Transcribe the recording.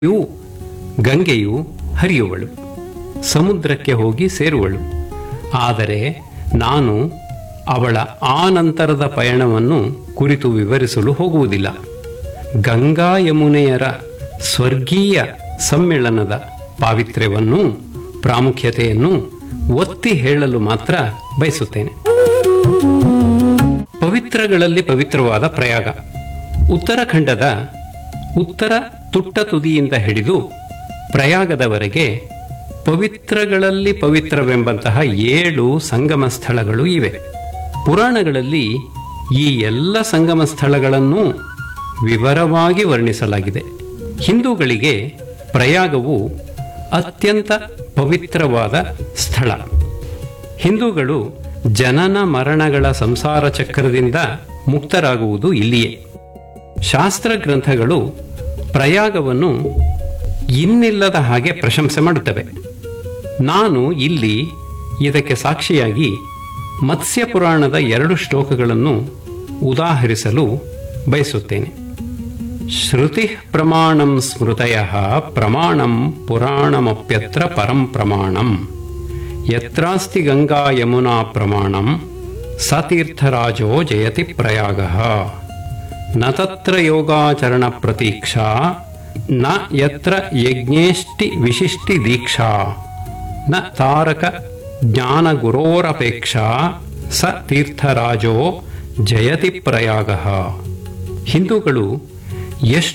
ಇವು ಗಂಗೆಯು ಹರಿಯುವಳು ಸಮುದ್ರಕ್ಕೆ ಹೋಗಿ ಸೇರುವಳು ಆದರೆ ನಾನು ಅವಳ ಆ ನಂತರದ ಪಯಣವನ್ನು ಕುರಿತು ವಿವರಿಸಲು ಹೋಗುವುದಿಲ್ಲ ಗಂಗಾ ಯಮುನೆಯರ ಸ್ವರ್ಗೀಯ ಸಮ್ಮಿಳನದ ಪಾವಿತ್ರ್ಯವನ್ನು ಪ್ರಾಮುಖ್ಯತೆಯನ್ನು ಒತ್ತಿ ಹೇಳಲು ಮಾತ್ರ ಬಯಸುತ್ತೇನೆ ಪವಿತ್ರಗಳಲ್ಲಿ ಪವಿತ್ರವಾದ ಪ್ರಯಾಗ ಉತ್ತರಾಖಂಡದ ಉತ್ತರ ತುಟ್ಟ ತುದಿಯಿಂದ ಹಿಡಿದು ಪ್ರಯಾಗದವರೆಗೆ ಪವಿತ್ರಗಳಲ್ಲಿ ಪವಿತ್ರವೆಂಬಂತಹ ಏಳು ಸಂಗಮ ಸ್ಥಳಗಳು ಇವೆ ಪುರಾಣಗಳಲ್ಲಿ ಈ ಎಲ್ಲ ಸಂಗಮ ಸ್ಥಳಗಳನ್ನು ವಿವರವಾಗಿ ವರ್ಣಿಸಲಾಗಿದೆ ಹಿಂದೂಗಳಿಗೆ ಪ್ರಯಾಗವು ಅತ್ಯಂತ ಪವಿತ್ರವಾದ ಸ್ಥಳ ಹಿಂದೂಗಳು ಜನನ ಮರಣಗಳ ಸಂಸಾರ ಚಕ್ರದಿಂದ ಮುಕ್ತರಾಗುವುದು ಇಲ್ಲಿಯೇ ಶಾಸ್ತ್ರ ಗ್ರಂಥಗಳು ಪ್ರಯಾಗವನ್ನು ಇನ್ನಿಲ್ಲದ ಹಾಗೆ ಪ್ರಶಂಸೆ ಮಾಡುತ್ತವೆ ನಾನು ಇಲ್ಲಿ ಇದಕ್ಕೆ ಸಾಕ್ಷಿಯಾಗಿ ಮತ್ಸ್ಯ ಪುರಾಣದ ಎರಡು ಶ್ಲೋಕಗಳನ್ನು ಉದಾಹರಿಸಲು ಬಯಸುತ್ತೇನೆ ಶ್ರುತಿ ಪ್ರಮಾಣಂ ಸ್ಮೃತಯ ಪ್ರಮಾಣಂ ಪುರಾಣಮಪ್ಯತ್ರ ಪರಂ ಪ್ರಮಾಣಂ ಯತ್ರಾಸ್ತಿ ಗಂಗಾ ಯಮುನಾ ಪ್ರಮಾಣಂ ಸತೀರ್ಥರಾಜೋ ಜಯತಿ ಪ್ರಯಾಗ ನ ತತ್ರ ಯೋಗಾಚರಣ ಪ್ರತೀಕ್ಷಾ ನ ಯತ್ರ ಯಜ್ಞೇಷ್ಟಿ ವಿಶಿಷ್ಟಿ ದೀಕ್ಷಾ ನ ತಾರಕ ಜ್ಞಾನ ಗುರೋರಪೇಕ್ಷಾ ಸ ತೀರ್ಥರಾಜೋ ಜಯತಿ ಪ್ರಯಾಗ ಹಿಂದೂಗಳು ಎಷ್ಟು